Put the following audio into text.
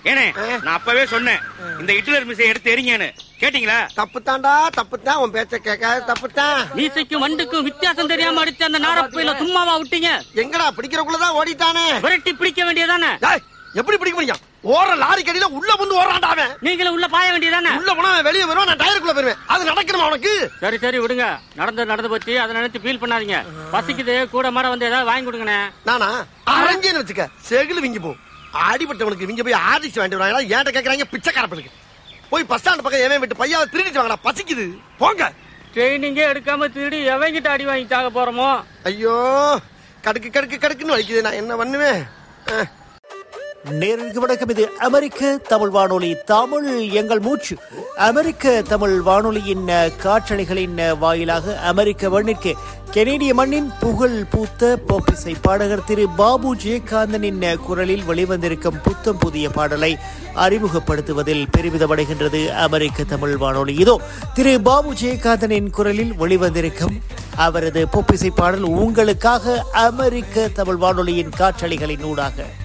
ஏனே நான் அப்பவே சொன்னேன் இந்த ஹிட்லர் மிஸ்ஸை எடுத்து எரிங்கன்னு கேட்டீங்களா தப்புத்தான்டா தப்புத்தான் உன் பேச்ச கேட்காத தப்புத்தான் மீசைக்கும் வண்டுக்கும் வித்தியாசம் தெரியாம அடிச்ச அந்த நாரப்பையில சும்மாவா விட்டீங்க எங்கடா பிடிக்கிறக்குள்ளதான் ஓடிட்டானே விரட்டி பிடிக்க வேண்டியதானே டேய், எப்படி பிடிக்க முடியும் ஓடுற லாரி கடியில உள்ள வந்து ஓடுறான்டா அவன் நீங்களும் உள்ள பாய வேண்டியதானே உள்ள போனா அவன் வெளியே வருவான் நான் டயருக்குள்ள போயிருவேன் அது நடக்கணுமா உனக்கு சரி சரி விடுங்க நடந்து நடந்து போச்சு அதை நினைச்சு ஃபீல் பண்ணாதீங்க பசிக்குது கூட மாட வந்து ஏதாவது வாங்கி கொடுங்கண்ணே நானா அரைஞ்சேன்னு வச்சுக்க செகில் விங்கி போ அடிபட்டவனுக்கு விங்க போய் ஆர்டிஸ்ட் வாங்கிட்டு வராங்களா ஏன்ட்ட கேக்குறாங்க பிச்சைக்காரப்பனுக்கு போய் பஸ் ஸ்டாண்ட் பக்கம் எவன் விட்டு பையாவை திருடிட்டு வாங்கடா பசிக்குது போங்க ட்ரைனிங்கே எடுக்காம திருடி எவங்கிட்ட அடி வாங்கி சாக போறோமோ ஐயோ கடுக்கு கடுக்கு கடுக்குன்னு வலிக்குது நான் என்ன பண்ணுவேன் அஹ். நேருக்கு வணக்கம் இது அமெரிக்க தமிழ் வானொலி தமிழ் எங்கள் மூச்சு அமெரிக்க தமிழ் வானொலியின் அஹ், காற்றலைகளின் அஹ், வாயிலாக அமெரிக்க மண்ணிற்கு கெனேடிய மண்ணின் புகழ் பூத்த போப்பிசை பாடகர் திரு பாபு ஜெயகாந்தனின் அஹ், குரலில் வெளிவந்திருக்கும் புத்தம் புதிய பாடலை அறிமுகப்படுத்துவதில் பெருமிதமடைகின்றது அமெரிக்க தமிழ் வானொலி இதோ திரு பாபு ஜெயகாந்தனின் குரலில் வெளிவந்திருக்கும் அவரது பொப்பிசை பாடல் உங்களுக்காக அமெரிக்க தமிழ் வானொலியின் காற்றலைகளின் ஊடாக